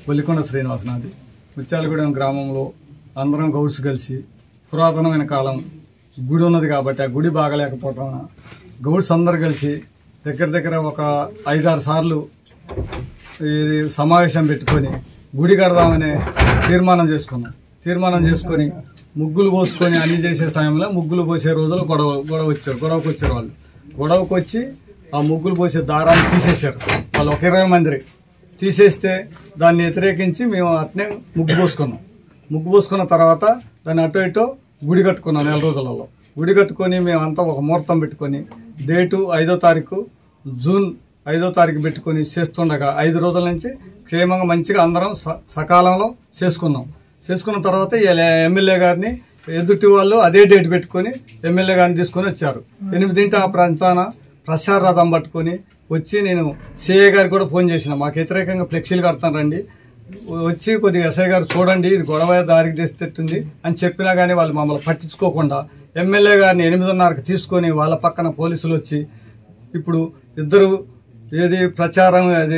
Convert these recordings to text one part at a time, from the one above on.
బొల్లికొండ శ్రీనివాసనాథి ముత్యాలగూడెం గ్రామంలో అందరం గౌడ్స్ కలిసి పురాతనమైన కాలం గుడి ఉన్నది కాబట్టి ఆ గుడి బాగలేకపోవటం వలన గౌడ్స్ అందరు కలిసి దగ్గర దగ్గర ఒక ఐదారు సార్లు ఇది సమావేశం పెట్టుకొని గుడి కడదామనే తీర్మానం చేసుకున్నాం తీర్మానం చేసుకొని ముగ్గులు పోసుకొని అన్ని చేసే టైంలో ముగ్గులు పోసే రోజులు గొడవ గొడవ వచ్చారు గొడవకు వచ్చారు వాళ్ళు గొడవకు వచ్చి ఆ ముగ్గులు పోసే దారాన్ని తీసేశారు వాళ్ళు ఒక ఇరవై మంది తీసేస్తే దాన్ని వ్యతిరేకించి మేము అట్నే ముగ్గు పోసుకున్నాం ముగ్గు పోసుకున్న తర్వాత దాన్ని అటు ఇటు గుడి కట్టుకున్నాం నెల రోజులలో గుడి కట్టుకొని మేమంతా ఒక ముహూర్తం పెట్టుకొని డేటు ఐదో తారీఖు జూన్ ఐదో తారీఖు పెట్టుకొని చేస్తుండగా ఐదు రోజుల నుంచి క్షేమంగా మంచిగా అందరం స- సకాలంలో చేసుకున్నాం చేసుకున్న తర్వాత ఈ ఎమ్మెల్యే గారిని ఎదుటి వాళ్ళు అదే డేట్ పెట్టుకొని ఎమ్మెల్యే గారిని తీసుకొని వచ్చారు ఎనిమిదింటి ఆ ప్రాంతాన ప్రచార రథం పట్టుకొని వచ్చి నేను సిఏ గారికి కూడా ఫోన్ చేసిన మాకు వ్యతిరేకంగా ఫ్లెక్సీలు కడతానండి వచ్చి కొద్దిగా ఎస్ఐ గారు చూడండి ఇది గొడవ దారికి తెస్తుంది అని చెప్పినా కానీ వాళ్ళు మమ్మల్ని పట్టించుకోకుండా ఎమ్మెల్యే గారిని ఎనిమిదిన్నరకు తీసుకొని వాళ్ళ పక్కన పోలీసులు వచ్చి ఇప్పుడు ఇద్దరు ఏది ప్రచారం అది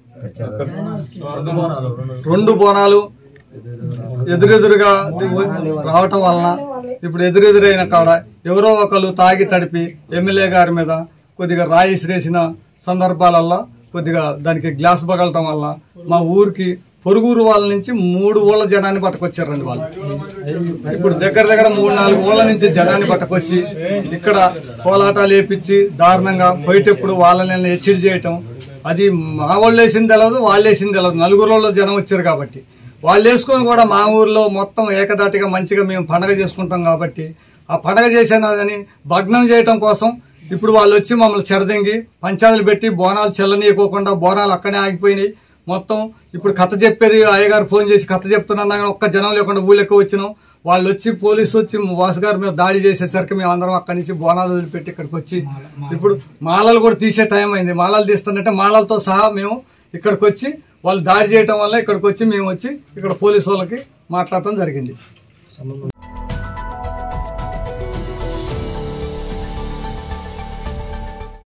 రెండు బోనాలు ఎదురెదురుగా రావటం వలన ఇప్పుడు ఎదురెదురైన కాడ ఎవరో ఒకరు తాగి తడిపి ఎమ్మెల్యే గారి మీద కొద్దిగా రాయి శ్రేసిన సందర్భాలల్లో కొద్దిగా దానికి గ్లాస్ పగలటం వల్ల మా ఊరికి పొరుగురు వాళ్ళ నుంచి మూడు ఊళ్ళ జనాన్ని పట్టుకొచ్చారండి వాళ్ళు ఇప్పుడు దగ్గర దగ్గర మూడు నాలుగు ఊళ్ళ నుంచి జనాన్ని పట్టుకొచ్చి ఇక్కడ కోలాటాలు వేపించి దారుణంగా పోయేటప్పుడు వాళ్ళని హెచ్చరి చేయటం అది మా వాళ్ళు వేసింది తెలియదు వాళ్ళు వేసింది తెలియదు నలుగురు జనం వచ్చారు కాబట్టి వాళ్ళు వేసుకొని కూడా మా ఊర్లో మొత్తం ఏకదాటిగా మంచిగా మేము పండగ చేసుకుంటాం కాబట్టి ఆ పండగ చేసేదని భగ్నం చేయటం కోసం ఇప్పుడు వాళ్ళు వచ్చి మమ్మల్ని చెరదెంగి పంచాయతీలు పెట్టి బోనాలు చెల్లనీయకోకుండా బోనాలు అక్కడే ఆగిపోయినాయి మొత్తం ఇప్పుడు కథ చెప్పేది అయ్యగారు ఫోన్ చేసి కథ చెప్తున్నా కానీ ఒక్క జనం లేకుండా ఊళ్ళెక్క వచ్చినాం వాళ్ళు వచ్చి పోలీసు వచ్చి వాసు గారి మీద దాడి చేసేసరికి మేము అందరం అక్కడి నుంచి బోనాలు వదిలిపెట్టి ఇక్కడికి వచ్చి ఇప్పుడు మాలలు కూడా తీసే టైం అయింది మాలలు తీస్తుందంటే మాలలతో సహా మేము ఇక్కడికి వచ్చి వాళ్ళు దాడి చేయటం వల్ల ఇక్కడికి వచ్చి మేము వచ్చి ఇక్కడ పోలీసు వాళ్ళకి మాట్లాడటం జరిగింది